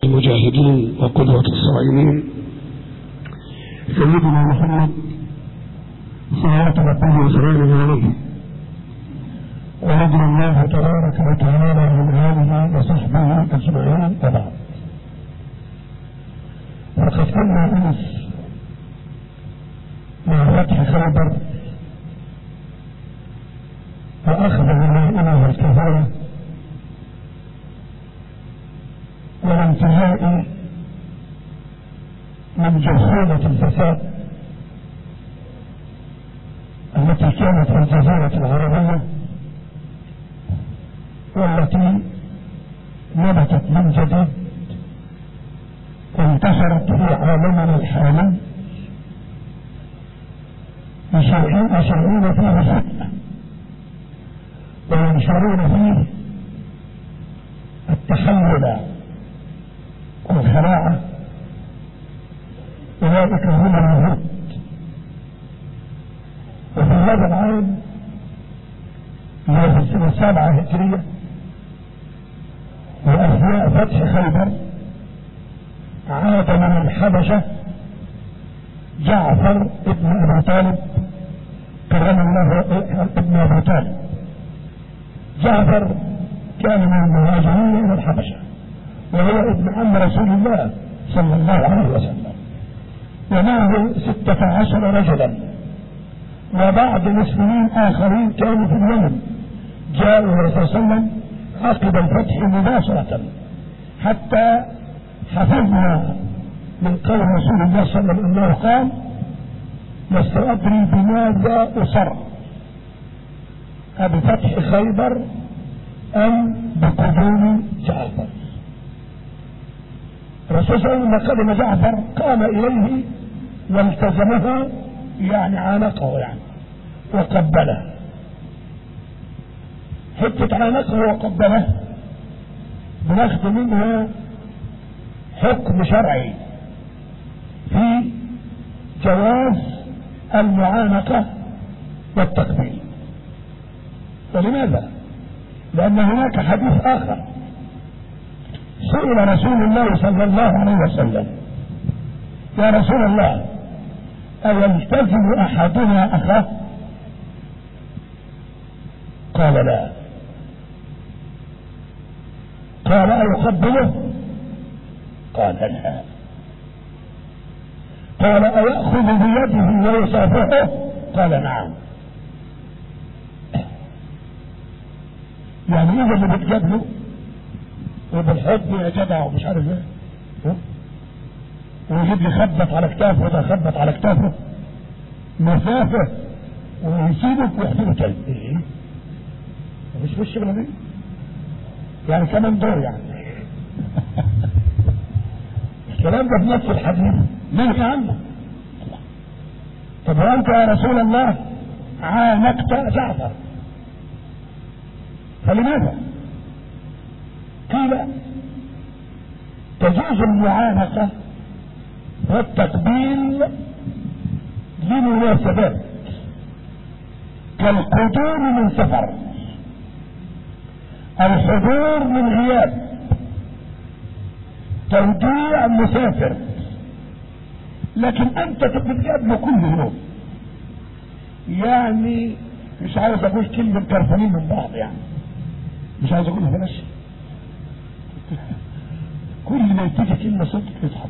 المجاهدين وقدوة الصائمين سيدنا محمد صلوات ربه وسلامه عليه ورضي الله تبارك وتعالى عن آله وصحبه أجمعين وبعد وقد كنا أمس مع فتح خيبر وأخذ غنائمها الكثيرة والانتهاء من جرثومة الفساد التي كانت في الجزيرة العربية والتي نبتت من جديد وانتشرت في عالمنا الحالي يشرعون فيه فتنة وينشرون فيه التحول والخلاعة أولئك هم اليهود وفي هذا العام في السنة السابعة هجرية وأثناء فتح خيبر عاد من الحبشة جعفر ابن أبي طالب كرم الله ابن أبي طالب جعفر كان من المهاجرين إلى الحبشة وهو ابن عم رسول الله صلى الله عليه وسلم ومعه ستة عشر رجلا وبعض مسلمين آخرين كانوا في اليمن جاءوا الرسول صلى الله عليه وسلم عقب الفتح مباشرة حتى حفظنا من قول رسول الله صلى الله عليه وسلم انه قال لست ادري بماذا اصر أبفتح خيبر أم بقدوم جعفر الرسول صلى الله عليه وسلم قدم جعفر قام إليه والتزمه يعني عانقه يعني وقبله حتة عانقه وقبله بناخذ منها حكم شرعي في جواز المعانقة والتقبيل ولماذا؟ لأن هناك حديث آخر سئل رسول الله صلى الله عليه وسلم يا رسول الله أيلتزم أحدنا أخاه قال لا قال أيقبله قال لا قال أيأخذ بيده ويصافحه قال نعم يعني ايه اللي بتجادله وبالحب يا جدع ومش عارف ايه ويجيب لي خبط على كتافه وده خبط على كتافه مسافة ويسيبك ويحسبك كلب ايه مش في الشغلة دي يعني كمان دور يعني الكلام ده بنفس الحديث منهي عنه طب وانت يا رسول الله عانقت جعفر فلماذا قيل تجوز المعانقة والتقبيل لمناسبات كالقدوم من سفر الحضور من غياب توديع مسافر لكن انت بتقابله كل يوم يعني مش عاوز اقول كلمة كرفانين من بعض يعني مش عاوز اقولها بلاش كل ما تيجي كلمة صدق تضحك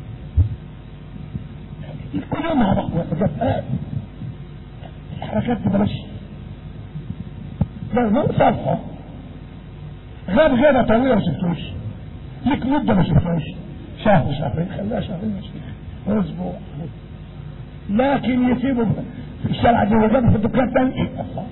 كل يوم مع بعض الحركات دي بلاش لا لا صفحة غاب غيبة طويلة ما شفتوش لك مدة ما شفتوش شهر شهرين خلاها شهرين شهرين اسبوع لكن يسيبوا في الشارع دي وجابوا في الدكان تاني الله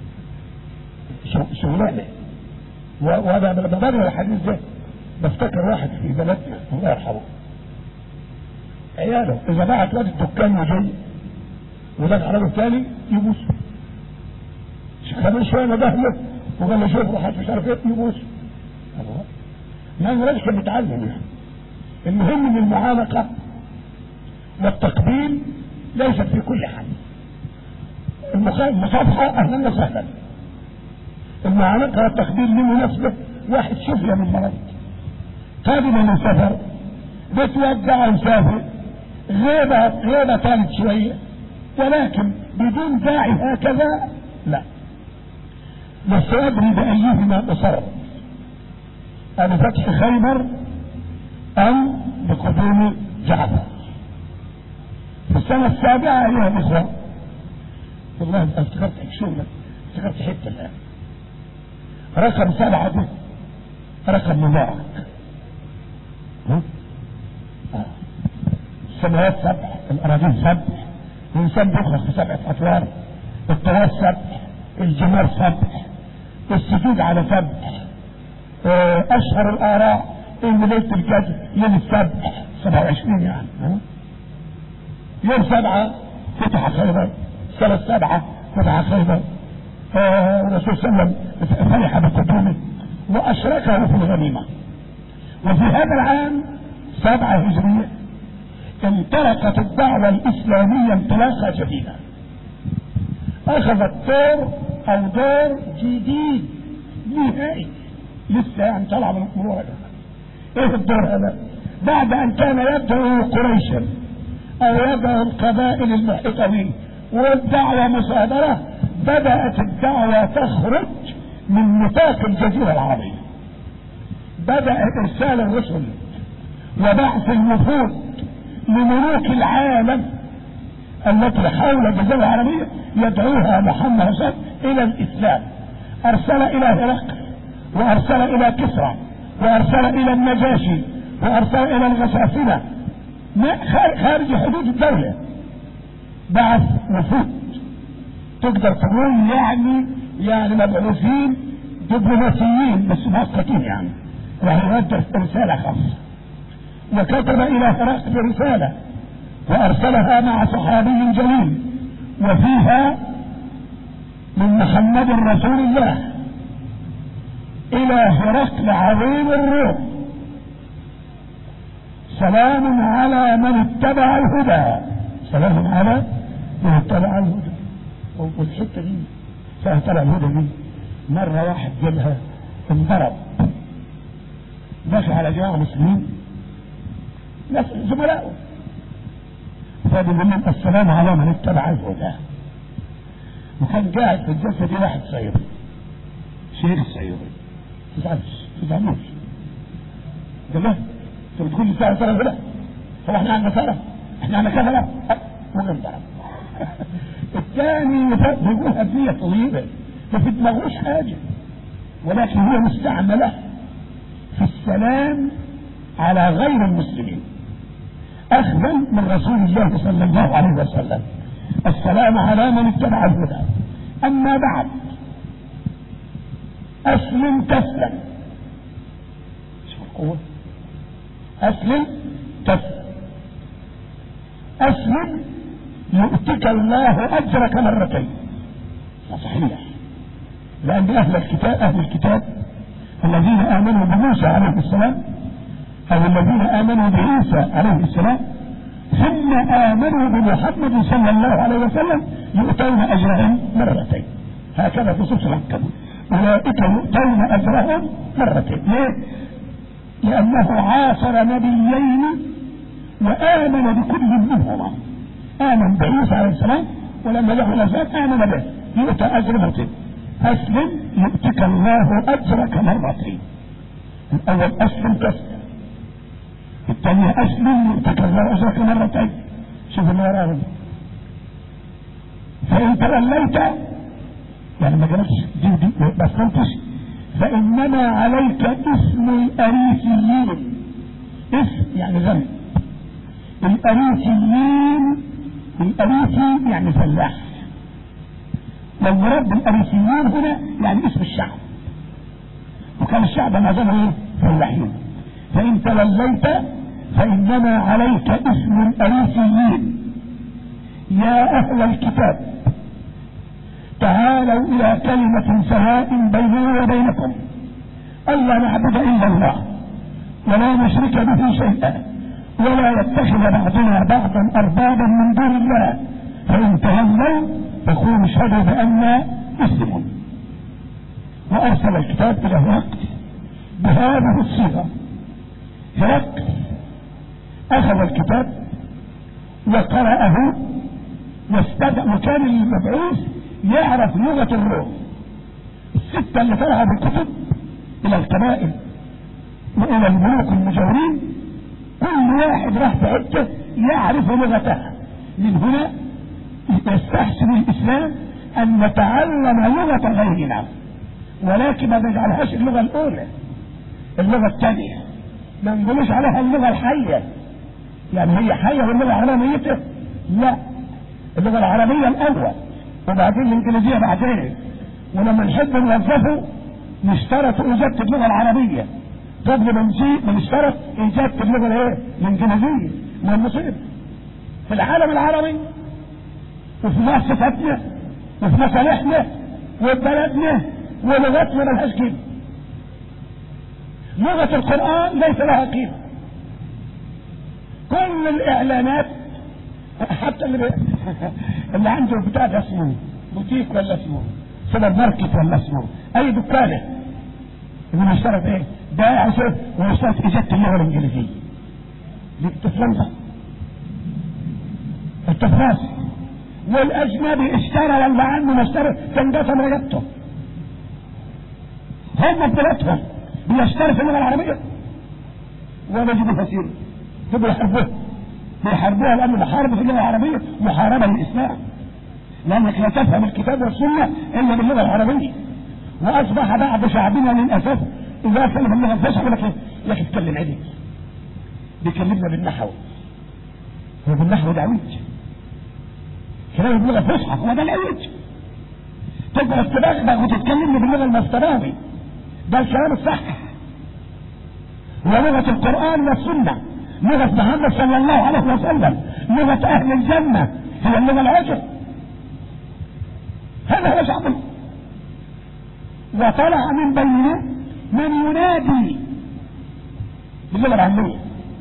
شغلانه وهذا ببرر الحديث ده بفتكر واحد في بلدنا الله يرحمه عياله اذا بعت واد الدكان وجاي وده على الثاني يبوس كمان شويه ندهله وقال له شوف روح مش عارف ايه يبوس الله يعني لازم كان بيتعلم يعني المهم ان المعانقه والتقبيل ليست في كل حال المصافحه اهلا وسهلا المعانقه والتقبيل لمناسبه واحد شفيه من مرض قادم من سفر بتودع وسافر غيبة غيبة طالت شوية ولكن بدون داعي هكذا لا بس أدري بأيهما أصر بفتح خيبر أو بقدوم جعفر في السنة السابعة أيها الإخوة والله افتكرت شغلة افتكرت حتة الآن رقم سبعة ده رقم مبارك السماوات سبع الأراضين سبع الإنسان بيخلق في سبعة أطوار التراث سبع الجمار سبع السجود على سبع أشهر الآراء إن ليلة القدر يوم السبع 27 يعني يوم سبعة فتح خيبر سنة سبعة فتح خيبر الرسول صلى الله عليه وسلم فرح بقدومه وأشركه في الغنيمة وفي هذا العام سبعة هجرية انطلقت الدعوة الإسلامية انطلاقة جديدة أخذت دور أو دور جديد نهائي لسه يعني طلع من الورقة ايه الدور هذا بعد ان كان يدعو قريشا او يدعو القبائل المحيطة به والدعوة مصادرة بدأت الدعوة تخرج من نطاق الجزيرة العربية بدأ ارسال الرسل وبعث الوفود لملوك العالم التي حول الجزيرة العربية يدعوها محمد حسن الى الاسلام ارسل الى هرقل وارسل الى كسرى وارسل الى النجاشي وارسل الى الغساسنة خارج حدود الدولة بعث وفود تقدر تقول يعني يعني مبعوثين دبلوماسيين بس مؤقتين يعني راح يودع رسالة خاصة وكتب الى هرقل رسالة وارسلها مع صحابي جليل وفيها من محمد رسول الله الى هرقل عظيم الروح سلام على من اتبع الهدى سلام على من اتبع الهدى والحته دي فاتبع الهدى دي مره واحد جابها انضرب دخل على جماعه مسلمين ناس زملائه فبيقول لهم السلام على من اتبع الهدى وكان قاعد في الجلسه دي واحد صيدي شيخ الصيدي تزعلش تزعلوش قال له انت بتقول لي سنه سنه لا طب احنا عندنا سنه احنا عندنا كذا لا مهم ضرب الثاني بيقولها بنية طيبة ما في دماغوش حاجة ولكن هي مستعملة في السلام على غير المسلمين أخذا من رسول الله صلى الله عليه وسلم السلام على من اتبع الهدى أما بعد أسلم تسلم شوف القوة أسلم تسلم أسلم يؤتك الله أجرك مرتين صحيح لأن أهل الكتاب أهل الكتاب الذين آمنوا بموسى عليه السلام أو الذين آمنوا بعيسى عليه السلام ثم آمنوا بمحمد صلى الله عليه وسلم يؤتون أجرهم مرتين هكذا في سورة العنكبوت أولئك يؤتون أجرهم مرتين ليه؟ لأنه عاصر نبيين وآمن بكل منهما آمن بعيسى عليه السلام ولما له الأسباب آمن به يؤتى أجر مرتين أسلم يؤتك الله أجرك مرتين الأول أسلم تسلم الثانية أسلم يؤتك الله أجرك مرتين شوف اللي وراه فإن توليت يعني ما جربتش دي ودي ما فهمتش فإنما عليك اسم الأريسيين اسم يعني ذنب الأريسيين الأريسي يعني فلاح والمراد بالأريسيين هنا يعني اسم الشعب وكان الشعب ما زال ايه فلاحين فإن توليت فإنما عليك اسم الأريسيين يا أهل الكتاب تعالوا إلى كلمة سواء بيننا وبينكم ألا نعبد إلا الله ولا نشرك به شيئا ولا يتخذ بعضنا بعضا أربابا من دون الله فإن تولوا فقولوا اشهدوا بأننا مسلمون وأرسل الكتاب إلى الوقت بهذه الصيغة هرقل أخذ الكتاب وقرأه واستدعى وكان المبعوث يعرف لغة الروم الستة اللي طلعوا بالكتب إلى القبائل وإلى الملوك المجاورين كل واحد راح في حته يعرف لغتها من هنا يستحسن الإسلام أن نتعلم لغة غيرنا ولكن ما نجعلهاش اللغة الأولى اللغة الثانية ما نقولوش عليها اللغة الحية يعني هي حية واللغة العربية ميتة لا اللغة العربية الأول وبعدين الإنجليزية بعدين ولما نحب نوظفه نشترط إجابة اللغة العربية قبل ما نجي ما نشترط إجابة اللغة الإيه؟ الإنجليزية ما المصيبة في العالم العربي وفي مؤسساتنا وفي مصالحنا وفي بلدنا ولغتنا ملهاش قيمة لغة القرآن ليس لها قيمة كل الإعلانات حتى اللي, اللي عنده بتاع ده اسمه بوتيك ولا اسمه سوبر ماركت ولا اسمه أي دكانة اللي مشترك إيه ده عشان ومشترك إجابة اللغة الإنجليزية للتفلنسة التفلاسي والأجنبي اشترى ولا عنه ما اشترى كان قسم رقبته هم بلادهم بيشتري في اللغة العربية ولا يجيبوا كثير يبقوا يحاربوها بيحاربوها لأن محاربة في اللغة العربية محاربة للإسلام لأنك لا تفهم الكتاب والسنة إلا باللغة العربية وأصبح بعض شعبنا للأسف إذا كلم اللغة الفصحى يقول لك يا أخي اتكلم عدل بيكلمنا بالنحو هو بالنحو ده عويج كلام باللغة الفصحى هو ده العويج تقدر تبغبغ وتتكلمني باللغة المصطلحي ده الكلام الصح ولغة القرآن والسنة لغة محمد صلى الله عليه وسلم لغة أهل الجنة هي اللغة العشر هذا هو شعب وطلع من بينه من ينادي باللغة العامية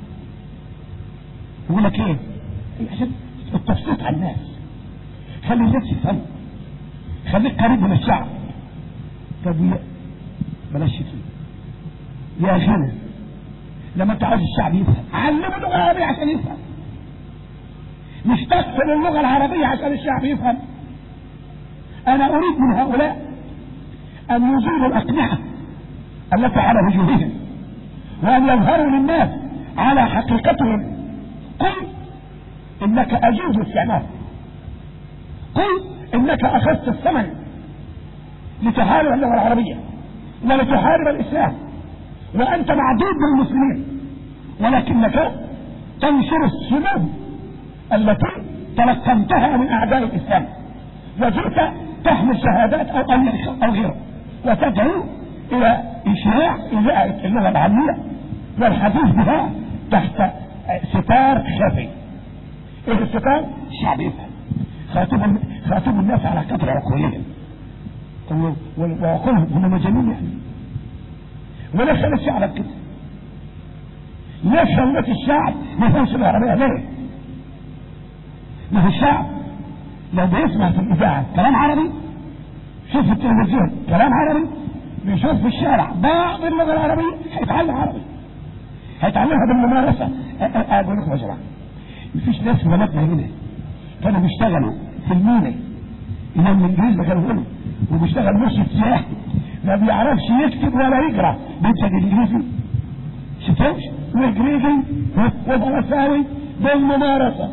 يقول لك ايه عشان التبسيط على الناس خلي الناس يفهم خليك قريب من الشعب طب بلاش شتيمة يا غنى لما انت عايز الشعب يفهم علمه اللغه العربيه عشان يفهم مش تغفل اللغه العربيه عشان الشعب يفهم انا اريد من هؤلاء ان يزيلوا الاقنعه التي على وجوههم وان يظهروا للناس على حقيقتهم قل انك اجوز الاستعمار قل انك اخذت الثمن لتحارب اللغه العربيه ولتحارب الاسلام وأنت معدود من المسلمين ولكنك تنشر السموم التي تلقنتها من أعداء الإسلام وجئت تحمل شهادات أو أو غيره وتدعو إلى إشاع إذاعة اللغة العامية والحديث بها تحت ستار خفي إيه الستار؟ الشعب يفهم خاطب خاطب الناس على قدر عقولهم وعقولهم هم مجانين يعني وليش خلت الشعب كده ليش خلت الشعب ما يفهمش العربية ليه ما هو الشعب لو بيسمع في الإذاعة كلام عربي شوف في التلفزيون كلام عربي بيشوف في الشارع بعض اللغة العربية هيتعلم عربي هيتعلمها بالممارسة أقول لكم يا جماعة مفيش ناس في بلدنا هنا كانوا بيشتغلوا في المينا إمام الإنجليز كانوا يقولوا وبيشتغل مرشد سياحي ما بيعرفش يكتب ولا يقرا بيكتب انجليزي شفتوش وانجليزي وفرنساوي بالممارسه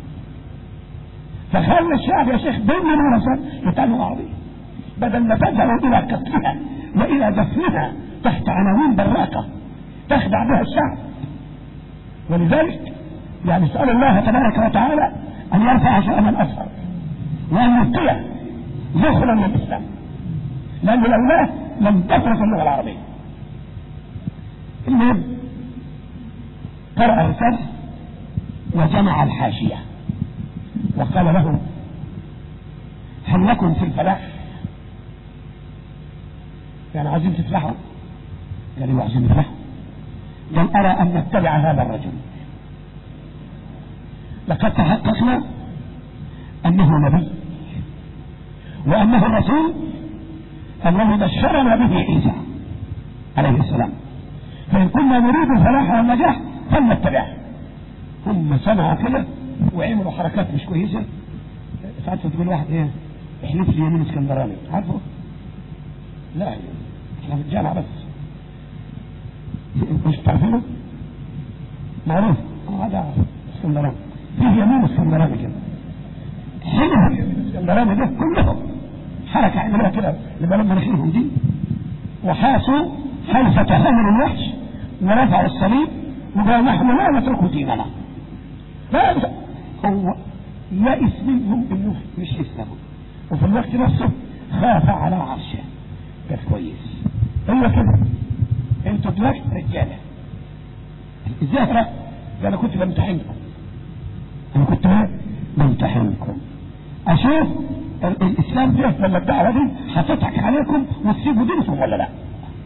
فخلى الشعب يا شيخ بالممارسه يتعلم عربي بدل ما تذهب الى قتلها والى دفنها تحت عناوين براقه تخدع بها الشعب ولذلك يعني اسال الله تبارك وتعالى ان يرفع شأن الازهر وان يبقيه ذخرا للاسلام لأنه لولاه لم تفرق اللغة العربية المهم قرأ الرسالة وجمع الحاشية وقال له هل لكم في الفلاح يعني عايزين تفلحوا قالوا عايزين نفلحوا قال أرى أن نتبع هذا الرجل لقد تحققنا أنه نبي وأنه رسول الذي بشرنا به عيسى عليه السلام فإن كنا نريد الفلاح والنجاح فلنتبعه هم سمعوا كده وعملوا حركات مش كويسة ساعات تقول واحد ايه احلف لي يمين اسكندراني عارفه لا احنا في الجامعة بس مش تعرفينه معروف هذا اسكندراني فيه يمين اسكندراني كده حلو اليمين الاسكندراني ده كلهم حركة عملوها كده لما لما نخيلهم دي وحاسوا حلفة ثمن الوحش ورفعوا الصليب وقالوا نحن لا نترك ديننا لا هو يئس منهم انه مش يسلموا وفي الوقت نفسه خاف على عرشه كان كويس هو كده انتوا دلوقتي رجاله الزهره ده انا كنت بمتحنكم انا كنت بمتحنكم اشوف الاسلام ده لما الدعوه دي هتضحك عليكم وتسيبوا دينكم ولا لا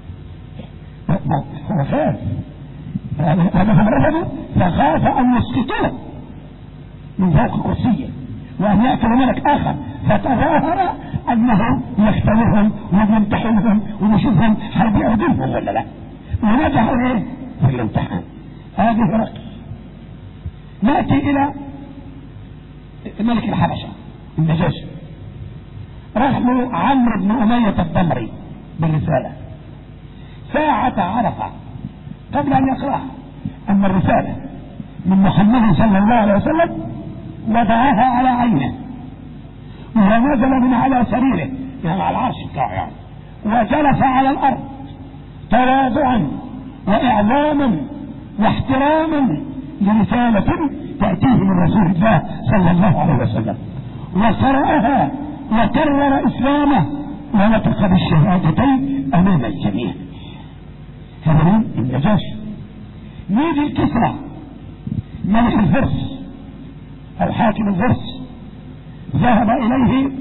هو خاف هذا رفضوا فخاف ان يسقطوه من فوق كرسيه وان ياتي ملك اخر فتظاهر انه يختبرهم ويمتحنهم ويشوفهم هيبيعوا دينهم ولا لا ونجحوا ايه في الامتحان هذه رقم ناتي الى ملك الحبشه النجاشي رحموا عمرو بن اميه الضمري بالرساله ساعة عرف قبل أن يقرأها أن الرسالة من محمد صلى الله عليه وسلم وضعها على عينه ونزل من على سريره يعني على العرش بتاعه يعني وجلس على الأرض تواضعا وإعظاما واحتراما لرسالة تأتيه من رسول الله صلى الله عليه وسلم وقرأها وكرر إسلامه ونطق بالشهادتين أمام الجميع هذا مين النجاشي نيجي الكسرى ملك الفرس او حاكم الفرس ذهب اليه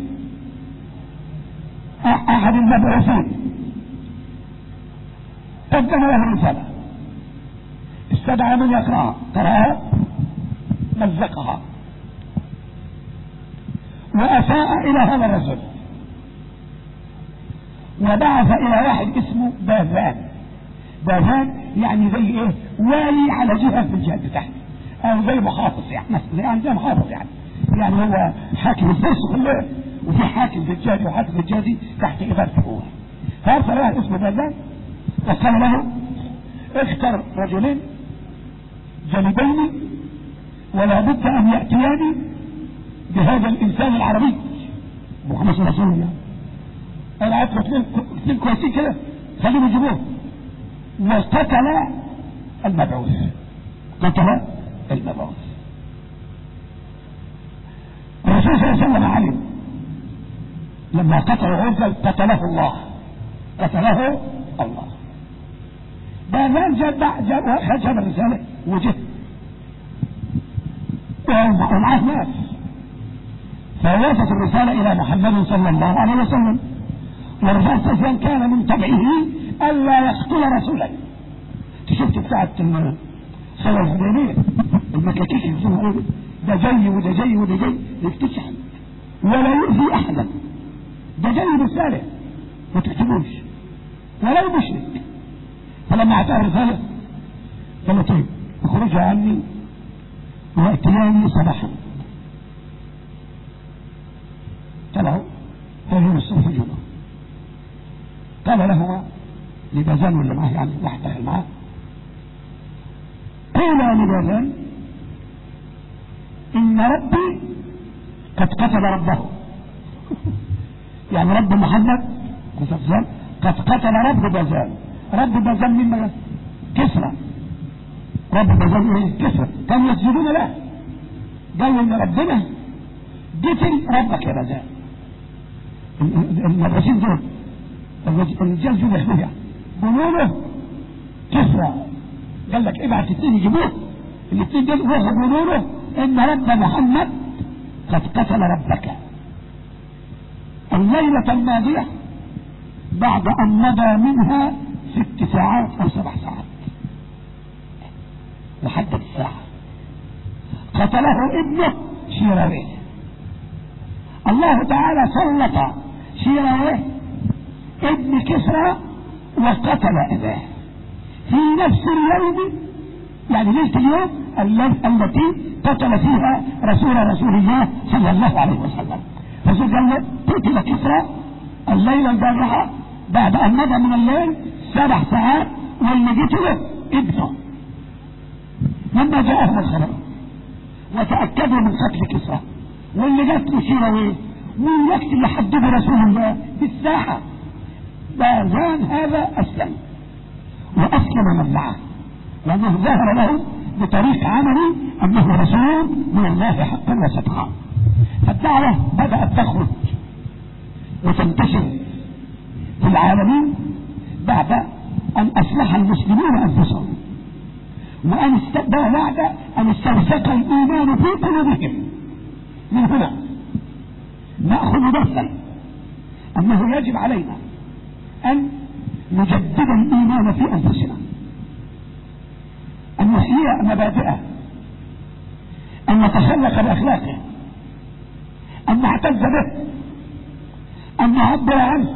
احد المبعوثين قدم له رسالة استدعى من يقرأها قرأها مزقها وأساء إلى هذا الرجل وبعث إلى واحد اسمه باذان باذان يعني زي ايه والي على جهة في الجهة بتاعته او زي محافظ يعني مثلا زي عندنا محافظ يعني يعني هو حاكم الفرس كله وفي حاكم في الجهة وحاكم في الجهة دي تحت ادارته هو فارسل واحد اسمه باذان وقال له اختر رجلين جانبين ولا بد ان ياتيان بهذا الانسان العربي محمد صلى الله عليه وسلم انا عارف اثنين اثنين كويسين كده خليهم يجيبوه وقتل المبعوث قتل المبعوث الرسول صلى الله عليه وسلم علم لما قتل عرفة قتله الله قتله الله باذان جاء جاء خرج الرسالة وجه ومعاه ناس فوافت الرسالة إلى محمد صلى الله عليه وسلم والرسول صلى الله عليه وسلم كان من طبعه ألا يقتل رسولا شفت بتاعت صلى الحديبية المكاكيك يقولوا ده جاي وده جاي وده جاي يكتشف ولا يؤذي أحدا ده جاي رسالة ما تكتبوش ولا مشرك فلما اعطاه الرسالة قال طيب اخرج عني واتياني صباحا طلعوا فهم الصبح جمعه قال لهما لبازان ولا معاه يعني واحد دخل معاه قولا لبازان ان ربي قد قتل ربه يعني رب محمد قد قتل رب بازان رب بازان مما كسرى رب بازان ايه كسرى كانوا يسجدون له قالوا ان ربنا قتل ربك يا بازان المدرسين دول الرجال دول يحميها قولوا له كسرى قال لك ابعت اثنين يجيبوه الاثنين دول روحوا قولوا له ان رب محمد قد قتل ربك الليلة الماضية بعد ان مضى منها ست ساعات او سبع ساعات وحدد الساعة قتله ابنه شيراويه الله تعالى سلط شيراويه ابن كسرى وقتل اباه في نفس اليوم يعني ليلة اليوم التي قتل فيها رسول رسول الله صلى الله عليه وسلم فالرسول قال له قتل كسرى الليلة البارحة بعد أن مضى من الليل سبع ساعات واللي قتله ابنه لما جاءهم الخبر وتأكدوا من قتل كسرى واللي قتلوا شيرويه والوقت اللي حدده رسول الله في الساحة باذان هذا أسلم وأسلم من معه لأنه ظهر له بطريق عملي أنه رسول من الله حقا وصدقا فالدعوة بدأت تخرج وتنتشر في العالمين بعد أن أصلح المسلمون أنفسهم وأن بعد أن استرسك الإيمان في قلوبهم من هنا نأخذ درسا أنه يجب علينا أن نجدد الإيمان في أنفسنا أن نحيي مبادئه أن نتخلق بأخلاقه أن نعتز به أن نعبر عنه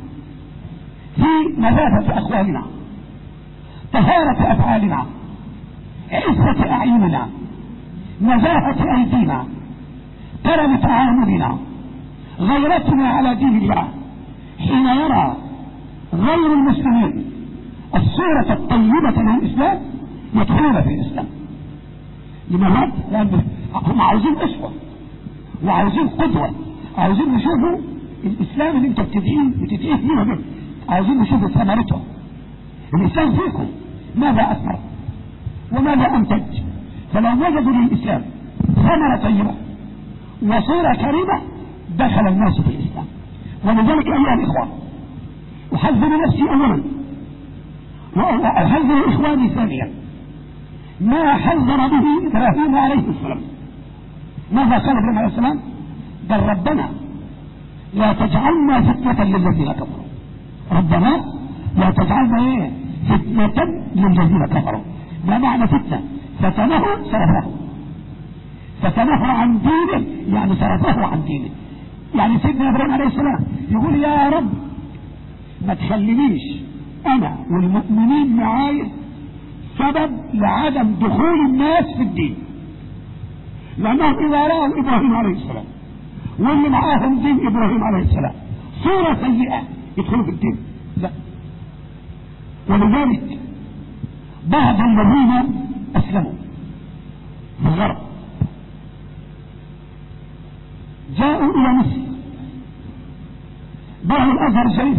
في نظافة أقوالنا طهارة أفعالنا عزة أعيننا نزاهة أيدينا كرم تعاملنا غيرتنا على دين الله حين يرى غير المسلمين الصورة الطيبة للإسلام يدخلون في الإسلام لماذا؟ لأن هم عاوزين أسوة وعاوزين قدوة عاوزين نشوفوا الإسلام اللي انتوا بتدعين بتدعيه فيه منه عاوزين نشوف ثمرته الإسلام فيكم ماذا أثمر وماذا أنتج فلو وجدوا للإسلام ثمرة طيبة وصورة كريمة دخل الناس في الإسلام ولذلك أيها الإخوة أحذر نفسي أولا وأحذر إخواني ثانيا ما حذر به إبراهيم عليه السلام ماذا قال ابراهيم عليه السلام قال ربنا لا تجعلنا فتنة للذين كفروا ربنا لا تجعلنا ايه فتنة للذين كفروا ما معنى فتنة فتنه صرفه فتنه عن دينه يعني صرفه عن دينه يعني سيدنا ابراهيم عليه السلام يقول يا رب ما تخلينيش انا والمؤمنين معاي سبب لعدم دخول الناس في الدين لانهم اذا راوا ابراهيم عليه السلام واللي معاهم دين ابراهيم عليه السلام صورة سيئة يدخلوا في الدين لا ولذلك بعض الذين اسلموا في الغرب جاءوا الى مصر بعض الازهر الشريف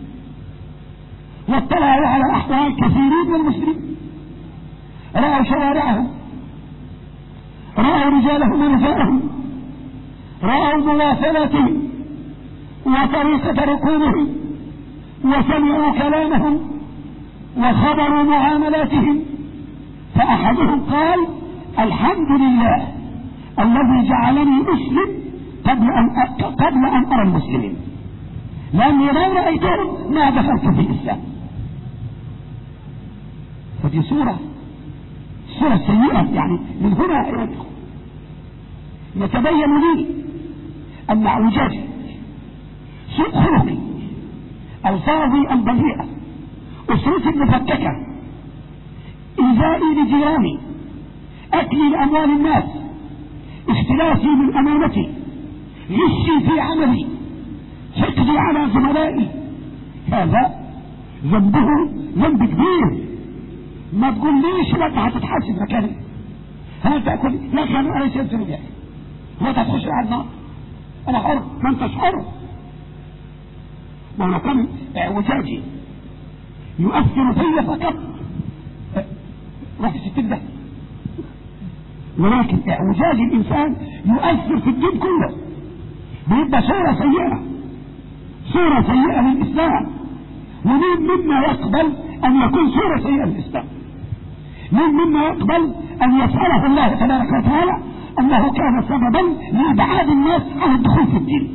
واطلعوا على احوال كثيرين من المسلمين رأوا شوارعهم رأوا رجالهم ونساءهم رأوا مواصلاتهم وطريقة ركوبهم وسمعوا كلامهم وخبروا معاملاتهم فأحدهم قال الحمد لله الذي جعلني أسلم قبل أن قبل أن أرى المسلمين لأني لو رأيتهم ما دخلت في الإسلام فدي صورة صورة سيئة يعني من هنا أيها الإخوة يتبين لي أن اعوجاج سوء خلقي ألفاظي البذيئة أسرتي المفككة إيذائي لجيراني أكلي لأموال الناس اختلافي من أمانتي غشي في عملي حقدي على زملائي هذا ذنبه ذنب كبير ما تقوليش لا انت هتتحاسب مكاني هل تاكل لا كانوا على سيد ذنوب يعني ما تخش على النار انا حر ما انتش حر وانا كان اعوجاجي يؤثر في فقط رحت ستين ده ولكن اعوجاج الانسان يؤثر في الدين كله بيبقى صورة سيئة صورة سيئة للإسلام ومين منا يقبل أن يكون صورة سيئة للإسلام مين منا يقبل أن يسأله الله تبارك وتعالى أنه كان سببا لإبعاد الناس عن الدخول في الدين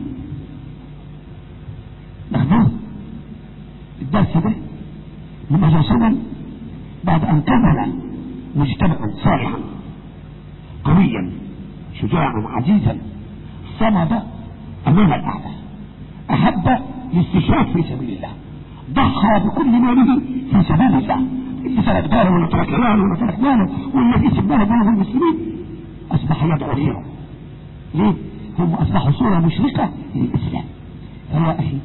ناخذوه الدرس ده لما جاء بعد أن كمل مجتمعا صالحا قويا شجاعا عزيزا صمد أمام الأعداء أحب الاستشهاد في سبيل الله ضحى بكل ماله في سبيل الله اللي سرق داره ولا ترك ماله ولا ترك ماله والذي سباه بين المسلمين اصبح يدعو لهم ليه؟ هم اصبحوا صورة مشرقة للاسلام فيا اخي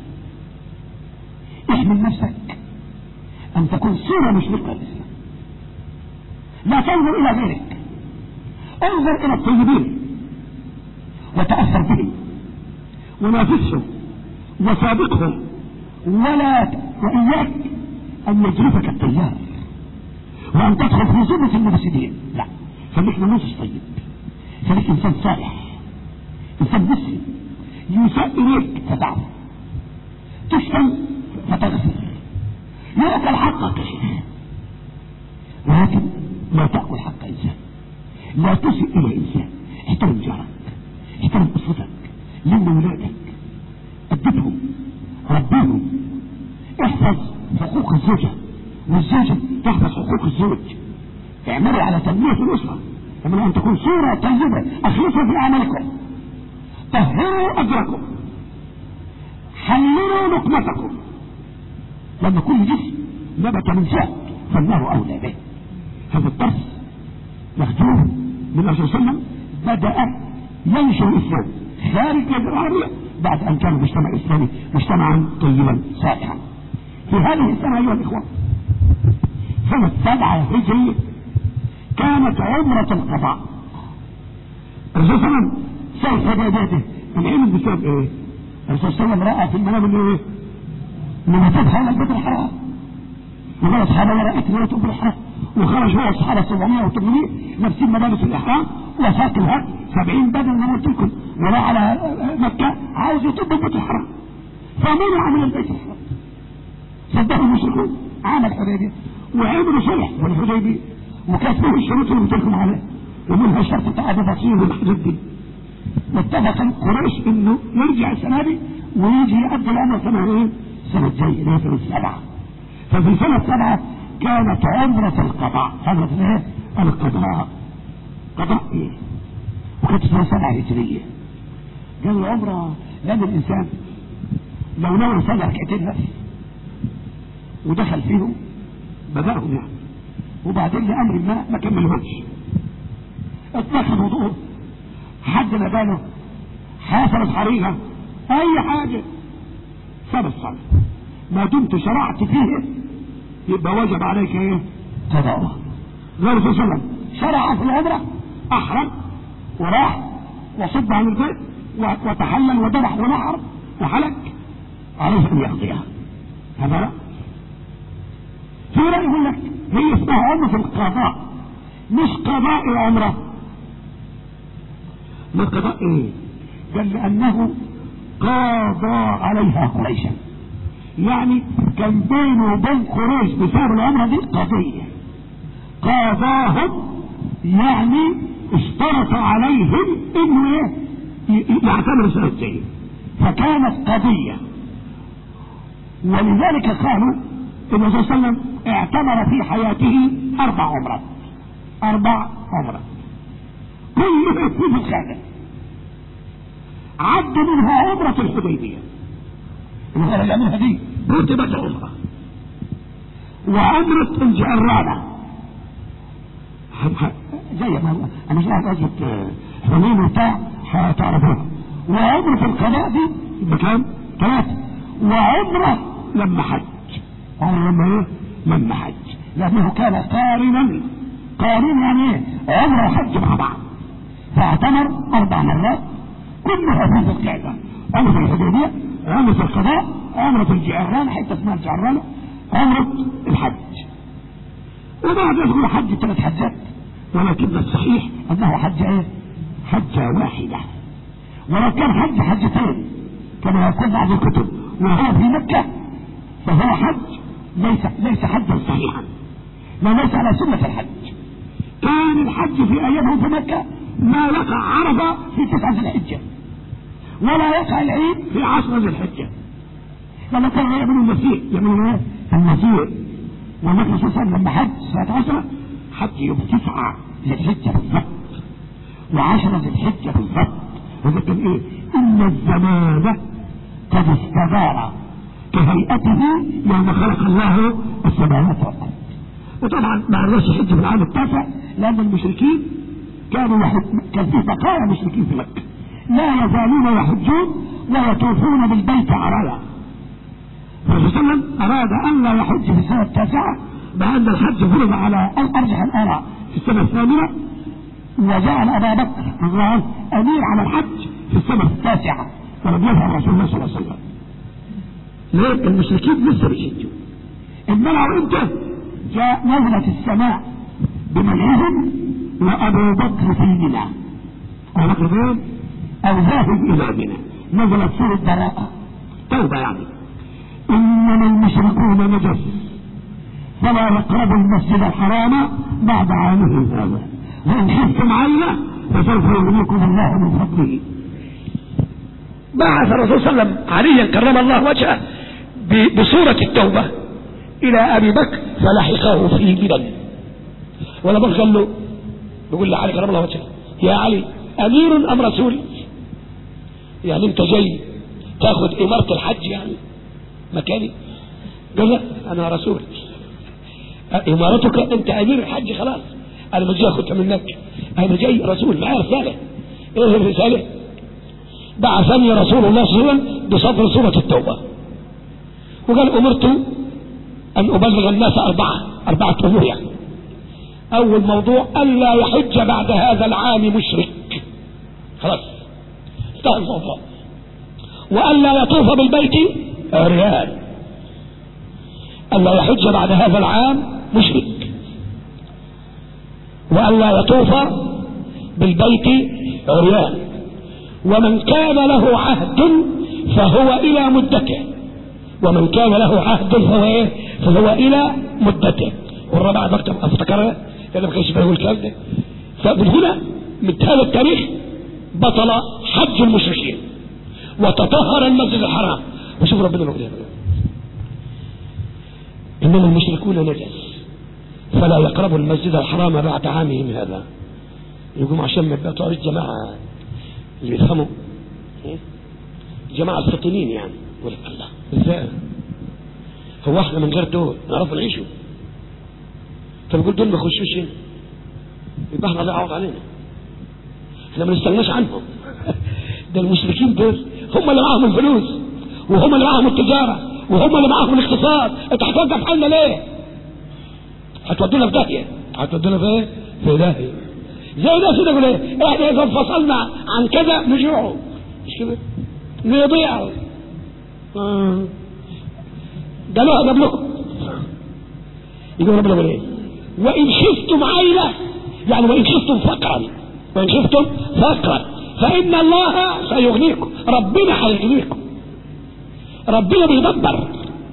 احمل نفسك ان تكون صورة مشرقة للاسلام لا تنظر الى غيرك انظر الى الطيبين وتأثر بهم ونافسهم وسابقهم ولا وإياك أن يجرفك التيار وأن تدخل في زمرة المفسدين لا خليك نموذج طيب خليك إنسان صالح إنسان مسلم يساء إليك فتعف تشتم فتغفر يأكل حقك يا شيخ ولكن لا تأكل حق إنسان لا تسئ إلى إنسان احترم جارك احترم أسرتك لم ولادك أدبهم ربيهم احفظ حقوق الزوجة والزوجة تحفظ حقوق الزوج اعملوا على تنمية الأسرة كما أن تكون صورة طيبة أخلصوا في أعمالكم طهروا أجركم حللوا لقمتكم لما كل جسم نبت من شهد فالنار أولى به هذا الدرس مخدوم من الرسول صلى الله عليه وسلم بدأ ينشر الإسلام خارج الجزيرة العربية بعد أن كان المجتمع الإسلامي مجتمعا طيبا صالحا في هذه السنة أيها الإخوة سنة سبعة هجرية كانت عمرة القضاء الرسول صلى الله عليه وسلم سيف حداداته العلم بسبب ايه الرسول صلى الله عليه وسلم رأى في المنام انه ايه انه تدخل البيت الحرام وقال اصحابه ورأيت ولا تقبل الحرام وخرج هو الصحابة 700 و 800 لابسين ملابس الإحرام وفاق الهد 70 بدل ما قلت لكم وراح على مكة عاوز يطب بيت الحرام فمنع من البيت الحرام صدقوا المشركون عمل حديبية وعملوا صلح والحديبية وكانت فيه الشروط اللي قلت لكم عليها ومنها الشرط بتاع ابو بصير والحاجات دي واتفق قريش انه يرجع السنه دي ويجي يقضي العمر سنه ايه؟ سنه جايه اللي هي سنه سبعه ففي سنه سبعه كانت عمرة القضاء عمرة الايه؟ القضاء قضاء ايه؟ وكانت سنه سبعه هجريه قال العمرة لان الانسان لو نوى يصلي ركعتين بس ودخل فيهم بدأهم يعني وبعدين لأمر ما ما كملهمش اتنخذ وضوءه حد ما باله حافر الحريقة اي حاجة ساب الصلاة ما دمت شرعت فيه يبقى وجب عليك ايه قضاءه غير صلى الله عليه وسلم شرع في العمرة احرم وراح وصد عن البيت وتحلل وذبح ونحر وحلق عليه ان يقضيها هذا لا في رأي يقول لك هي اسمها عمرة القضاء مش قضاء العمرة ما قضاء ايه قال لانه قاضى عليها قريشا يعني كان بينه وبين قريش بسبب العمرة دي قضية قاضاهم يعني اشترط عليهم انه ايه يعتبر سنة زي فكانت قضية ولذلك قالوا الرسول صلى الله عليه وسلم اعتمر في حياته اربع عمرات اربع عمرات كلها يكون الخادم عد منها عمرة الحديبية اللي هو يعملها دي رتبت عمرة وعمرة الجرانة زي ما انا مش عارف غزوة حنين وبتاع هتعرفوها وعمرة القضاء دي بكام؟ ثلاثة وعمرة لما حج عمرة لما ايه؟ لما حج لانه كان قارنا قارن يعني ايه؟ عمرة وحج مع بعض فاعتمر اربع مرات كلها في ذي القعده عمرة الحديبية عمرة القضاء عمرة الجعرانة حتى اسمها الجعرانة عمرة الحج وبعد يقول حج ثلاث حجات ولكن الصحيح انه حج ايه حجة واحدة ولو كان حج حجتين كما يقول بعض الكتب وهو في مكة فهو حج ليس ليس حجا صحيحا ما ليس على سنة الحج كان الحج في ايامهم في مكة ما يقع عرفة في تسعة ذي الحجة ولا يقع العيد في عشرة ذي الحجة لما كانوا يعملوا المسيح يعملوا ايه؟ المسيح والنبي صلى الله عليه وسلم لما حج سنة عشرة حج يوم تسعة ذي الحجة بالضبط وعشرة ذي الحجة بالضبط وذكر ايه؟ ان الزمان قد استدار كهيئته يوم خلق الله السماوات والارض وطبعا ما رضاش يحج في العام التاسع لان المشركين كانوا يحج كان في بقايا مشركين في مكه لا يزالون يحجون ويطوفون بالبيت عرايا الرسول صلى الله عليه وسلم اراد ان لا يحج في السنه التاسعه بان الحج فرض على الارجح الاراء في السنه الثامنه وجعل ابا بكر رضي الله عنه امير على الحج في السنه التاسعه ولم يفعل رسول الله صلى الله عليه وسلم ليه المشركين لسه بيحجوا المنعوا امتى جاء نزلت السماء بمنعهم وابو بكر في منى ابو بكر فين او ذاهب الى منى نزلت سوره براءه توبه يعني انما المشركون نجس فلا يقربوا المسجد الحرام بعد عامهم هذا وان خفتم عينه فسوف يغنيكم الله من فضله بعث الرسول صلى الله عليه وسلم عليا كرم الله وجهه بصورة التوبة إلى أبي بكر فلحقه في منى ولما قال له بيقول لعلي كرم الله وجهه يا علي أمير أم رسول يعني أنت جاي تاخذ إمارة الحج يعني مكاني قال لا أنا رسول إمارتك أنت أمير الحج خلاص أنا مش جاي أخذها منك أنا جاي رسول معايا رسالة إيه الرسالة بعثني رسول الله صلى الله عليه وسلم بصدر سورة التوبة وقال أمرت أن أبلغ الناس أربعة أربعة أمور يعني أول موضوع ألا يحج بعد هذا العام مشرك خلاص انتهى الموضوع وألا يطوف بالبيت عريان ألا يحج بعد هذا العام مشرك وألا يطوف بالبيت عريان ومن كان له عهد فهو إلى مدته ومن كان له عهد فهو إيه فهو إلى مدته والرابع بكتب افتكرها لأنه ما كانش بيقول الكلام ده فمن هنا من هذا التاريخ بطل حج المشركين وتطهر المسجد الحرام وشوف ربنا لو إنما المشركون نجس فلا يقربوا المسجد الحرام بعد عامهم هذا يقوم عشان ما يبقى طارق جماعة اللي بيفهموا جماعة الفطنين يعني يقول لك الله ازاي هو احنا من غير دول نعرف نعيشوا فبيقول دول ما يخشوش هنا يبقى احنا ضيعوا علينا احنا ما نستغناش عنهم ده المشركين دول هم اللي معاهم الفلوس وهم اللي معاهم التجارة وهم اللي معاهم الاقتصاد انت هتوقف حالنا ليه هتودونا في داهية هتودونا في ايه في داهية زي ده كده يقول ايه احنا اذا انفصلنا عن كذا نجوعوا مش كده نضيعوا آه. قالوها قبلكم يقول ربنا يقول ايه وان خفتم عيلة يعني وان خفتم فقرا وان خفتم فقرا فان الله سيغنيكم ربنا هيغنيكم ربنا بيدبر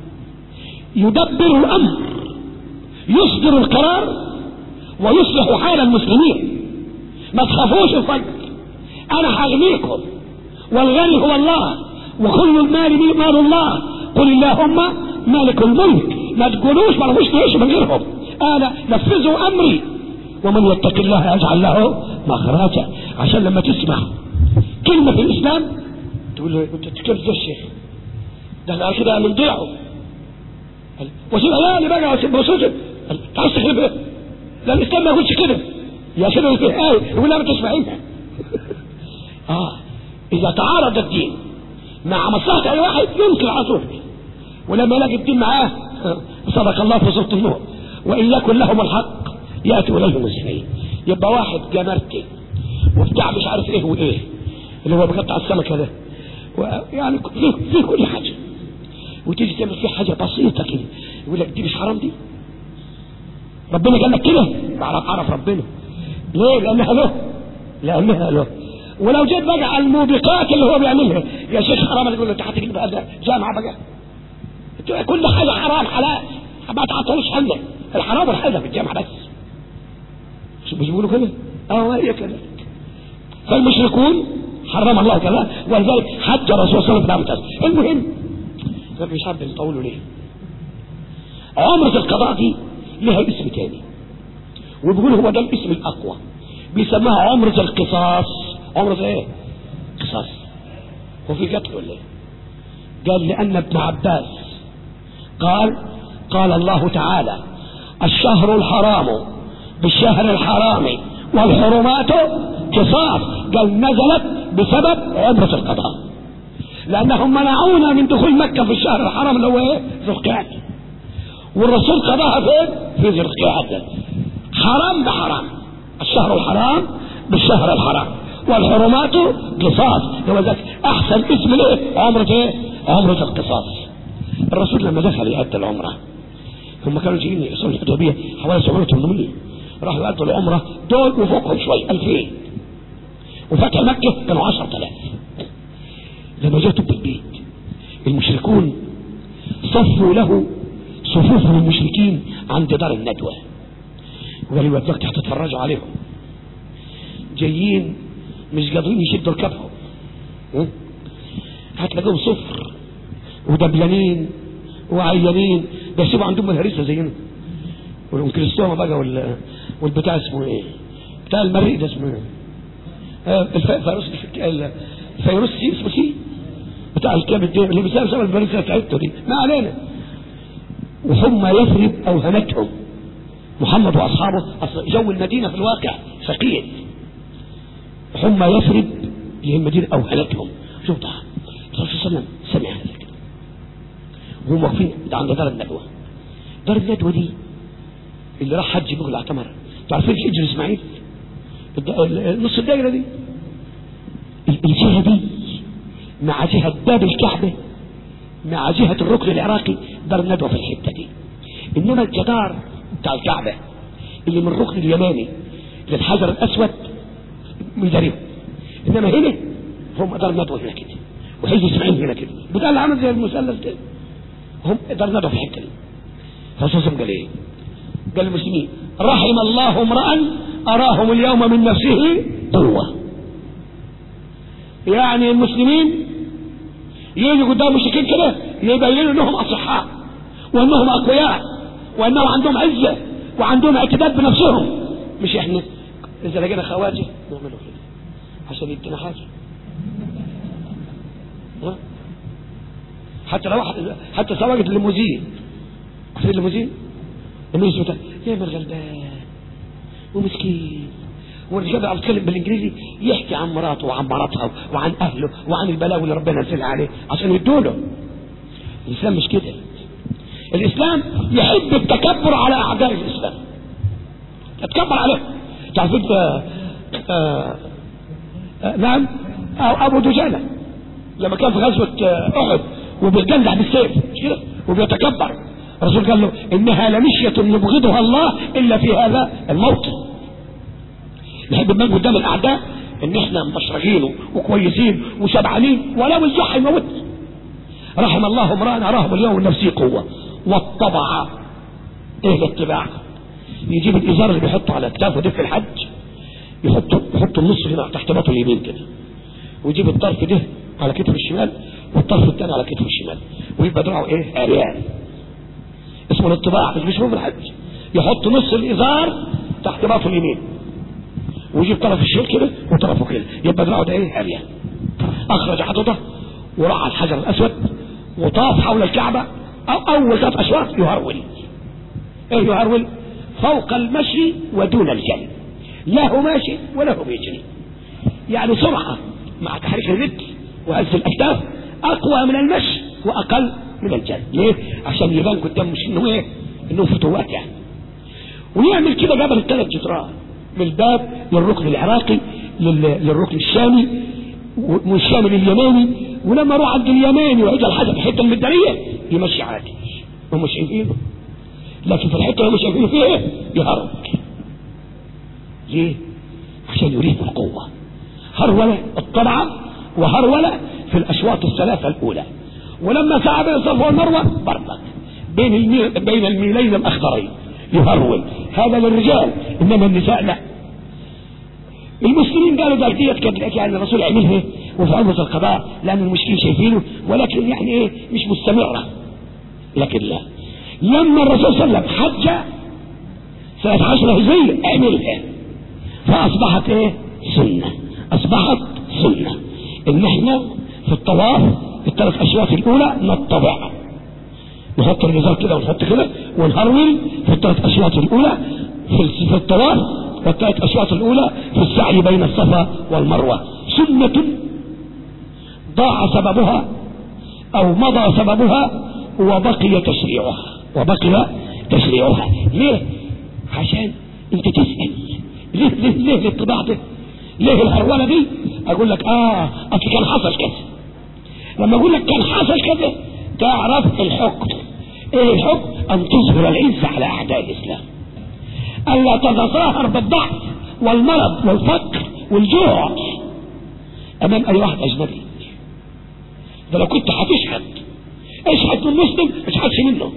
يدبر الامر يصدر القرار ويصلح حال المسلمين ما تخافوش الفجر انا هغنيكم والغني هو الله وكل المال مال الله قل اللهم مالك الملك ما تقولوش ما رفوش تعيش من غيرهم انا نفذوا امري ومن يتق الله يجعل له مخرجا عشان لما تسمع كلمة في الاسلام تقول له انت تتكلم ده الشيخ ده انا كده من ضيعه وسيب عيالي بقى وسيب وسجن تعال تخرب ايه لا الاسلام ما يقولش كده يا كده في ايه يقول لا ما تسمعينها اه اذا تعارض الدين مع مصلحة اي واحد ينكر على طول ولما يلاقي الدين معاه صدق الله في سورة النور وان يكن لهم الحق ياتوا اليه مسلمين يبقى واحد جمرتي وبتاع مش عارف ايه وايه اللي هو بيقطع السمكه ده يعني فيه, فيه كل حاجه وتيجي تعمل فيه حاجه بسيطه كده يقول لك دي مش حرام دي ربنا قال لك كده بعرف عرف ربنا ليه لانها له لانها له ولو جيت بقى على الموبقات اللي هو بيعملها يا شيخ حرام تقول له انت هتجيب بقى جامعه بقى كل حاجه حرام حلال ما تعطوش حله الحرام والحلال في الجامعه بس مش بيقولوا كده اه هي كده فالمشركون حرم الله كذا ولذلك حج الرسول صلى الله عليه وسلم المهم مش عارف نطوله ليه عمرة القضاء دي لها اسم تاني وبيقول هو ده الاسم الاقوى بيسموها عمرة القصاص عمرة ايه قصاص هو في قتل ولا ايه قال لان ابن عباس قال قال الله تعالى الشهر الحرام بالشهر الحرام والحرمات قصاص قال نزلت بسبب عمرة القضاء لأنهم منعونا من دخول مكة في الشهر الحرام اللي هو ايه ذو القعدة والرسول قضاها فين في ذي القعدة حرام بحرام الشهر الحرام بالشهر الحرام والحرمات قصاص هو ذاك احسن اسم ليه عمرة ايه عمرة القصاص الرسول لما دخل يأدى العمرة هم كانوا جايين يصلوا الحديبية حوالي 700 800 راحوا يأدوا العمرة دول وفوقهم شوي 2000 وفتح مكة كانوا 10000 لما جاتوا بالبيت المشركون صفوا له صفوف من المشركين عند دار الندوة وقالوا دلوقتي هتتفرجوا عليهم جايين مش قادرين يشدوا ركبهم هتلاقيهم صفر ودبلانين وعيانين بس يبقى عندهم الهريسه زينا والانكريستوما بقى وال والبتاع اسمه ايه بتاع المريء ده اسمه ايه آه، الفيروس الفيروس سي اسمه سي بتاع الكبد ده اللي بسبب سبب الفيروس بتاعته دي ما علينا وهم يثرب اوهمتهم محمد واصحابه أصل جو المدينه في الواقع ثقيل هم يثرب اللي هي المدينه اوهمتهم شوف ده صلى الله عليه وسلم سمع هذا كده وهم واقفين عند دار الندوه دار الندوه دي اللي راح حج بيقول اعتمر تعرفين ايش اجر اسماعيل الد- نص الدائره دي الجهه دي مع جهه باب الكعبه مع جهه الركن العراقي دار الندوه في الحته دي انما الجدار بتاع الكعبه اللي من الركن اليماني للحجر الاسود مداريه انما هنا هم دار الندوه هنا كده وحزب اسماعيل هنا كده بتاع اللي عامل زي المثلث كده هم دار الندوه في الحته دي فالرسول قال ايه قال للمسلمين رحم الله امرأ أراهم اليوم من نفسه قوة يعني المسلمين يجوا قدام المشركين كده يبينوا انهم اصحاء وانهم اقوياء وانهم عندهم عزة وعندهم اعتداد بنفسهم مش احنا اذا لقينا خواجه نعمله كده عشان يدينا حاجة ها؟ حتى لو واحد حتى سواقة الليموزين عارفين الليموزين الناس بتاع يا من غلبان ومسكين والرجال بيعرف يتكلم بالانجليزي يحكي عن مراته وعن مراتها وعن اهله وعن البلاوي اللي ربنا نزلها عليه عشان يدوا له الاسلام مش كده الاسلام يحب التكبر على اعداء الاسلام يتكبر عليهم تعرف انت آه آه نعم أو ابو دجانه لما كان في غزوه آه، احد وبيتجلع بالسيف مش كده وبيتكبر الرسول قال له انها لمشيه يبغضها الله الا في هذا الموطن نحب نبان قدام الاعداء ان احنا مبشرين وكويسين وشبعانين ولو الجح يموتنا رحم الله امرأ اراهم اليوم نفسي قوه والطبع ايه الاتباع يجيب الازار اللي بيحطه على كتافه ده في الحج يحط يحط النص هنا تحت بطن اليمين كده ويجيب الطرف ده على كتفه الشمال والطرف الثاني على كتفه الشمال ويبقى دراعه ايه عريان اسمه الاتباع مش بيشوفه في الحج يحط نص الازار تحت بطن اليمين ويجيب طرف الشيل كده وطرفه كده يبقى دراعه ده ايه عريان اخرج عضده وراح على الحجر الاسود وطاف حول الكعبه أو اول ثلاث اشواط يهرول ايه يهرول فوق المشي ودون الجري لا هو ماشي ولا هو بيجري يعني سرعه مع تحريك الرجل وهز الاكتاف اقوى من المشي واقل من الجري ليه عشان يبان قدام مش انه ايه انه فتوات يعني ويعمل كده جبل الثلاث جدران من الباب للركن العراقي لل- للركن الشامي ومن الشامي لليماني ولما يروح عند اليماني ويجي الحجر في الحته المداريه يمشي عادي هم شايفينه لكن في الحته اللي هم شايفينه فيها ايه يهرب ليه عشان يريد القوه هرولة الطبعة وهرولة في الأشواط الثلاثة الأولى ولما سعى بين الصفا والمروة برضك بين الميل بين الميلين الأخضرين يهرول هذا للرجال إنما النساء لا المسلمين قالوا ده ديت كانت يعني الرسول يعملها وفي عمرة القضاء لأن المشركين شايفينه ولكن يعني إيه مش مستمرة لكن لا لما الرسول صلى الله عليه وسلم حج سنة عشرة هجرية عملها فأصبحت إيه سنة أصبحت سنة إن إحنا في الطواف في الثلاث أشواط الأولى نطبع نحط النزار كده ونحط كده ونهرول في الثلاث اشواط الاولى في في الطواف والثلاث اشواط الاولى في السعي بين الصفا والمروه سنه ضاع سببها او مضى سببها وبقي تشريعها وبقي تشريعها ليه عشان انت تسأل ليه ليه ليه الطباع ده ليه الهرولة دي اقول لك اه اصل كان حصل كذا لما اقول لك كان حصل كذا تعرف الحكم ايه الحكم ان تظهر العزة على اعداء الاسلام الا تتظاهر بالضعف والمرض والفقر والجوع امام اي واحد اجنبي ده لو كنت هتشهد اشهد من مسلم ما تشهدش منه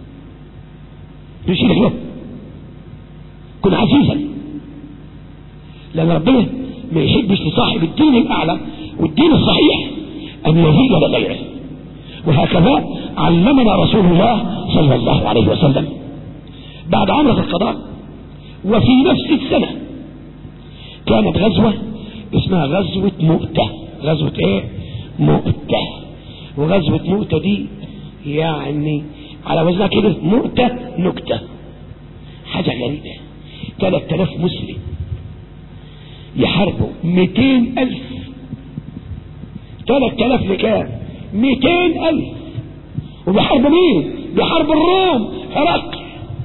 يشيلك له كن عزيزا لان ربنا ما يحبش لصاحب الدين الاعلى والدين الصحيح ان يذل لغيره وهكذا علمنا رسول الله صلى الله عليه وسلم بعد عمرة القضاء وفي نفس السنة كانت غزوة اسمها غزوة مؤتة غزوة ايه مؤتة وغزوة مؤتة دي يعني على وزنها كده مؤتة نكتة حاجة غريبة 3000 مسلم يحاربوا 200 ألف 3000 لكام 200 ألف وبيحاربوا مين بيحاربوا الروم هرقل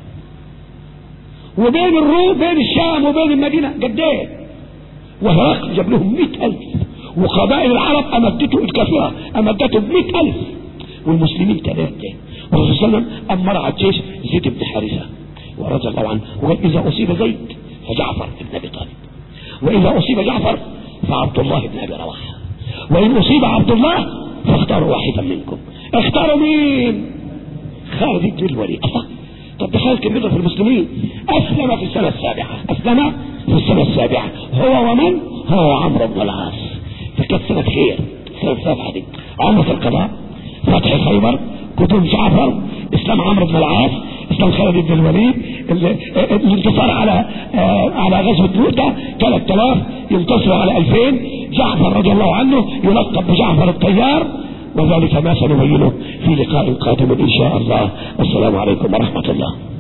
وبين الروم بين الشام وبين المدينة قد ايه وهرقل جاب لهم 100 ألف وقبائل العرب أمدته الكافرة أمدته ب 100 ألف والمسلمين ثلاثة والرسول صلى الله عليه وسلم أمر على الجيش زيد بن حارثة ورضي الله عنه وقال إذا أصيب زيد فجعفر بن أبي طالب وإذا أصيب جعفر فعبد الله بن أبي رواحة وإن أصيب عبد الله فاختاروا واحدا منكم اختاروا مين خالد بن الوليد الله طب ده خالد كان في المسلمين أسلم في السنة السابعة أسلم في السنة السابعة هو ومن هو عمرو بن العاص فكانت سنة خير السنة السابعة دي عمرة القضاء فتح خيبر قدوم جعفر اسلام عمرو بن العاص اسلام خالد بن الوليد الانتصار على آه على غزوة مؤتة 3000 ينتصر على 2000 جعفر رضي الله عنه يلقب بجعفر الطيار وذلك ما سنبينه في لقاء قادم ان شاء الله والسلام عليكم ورحمة الله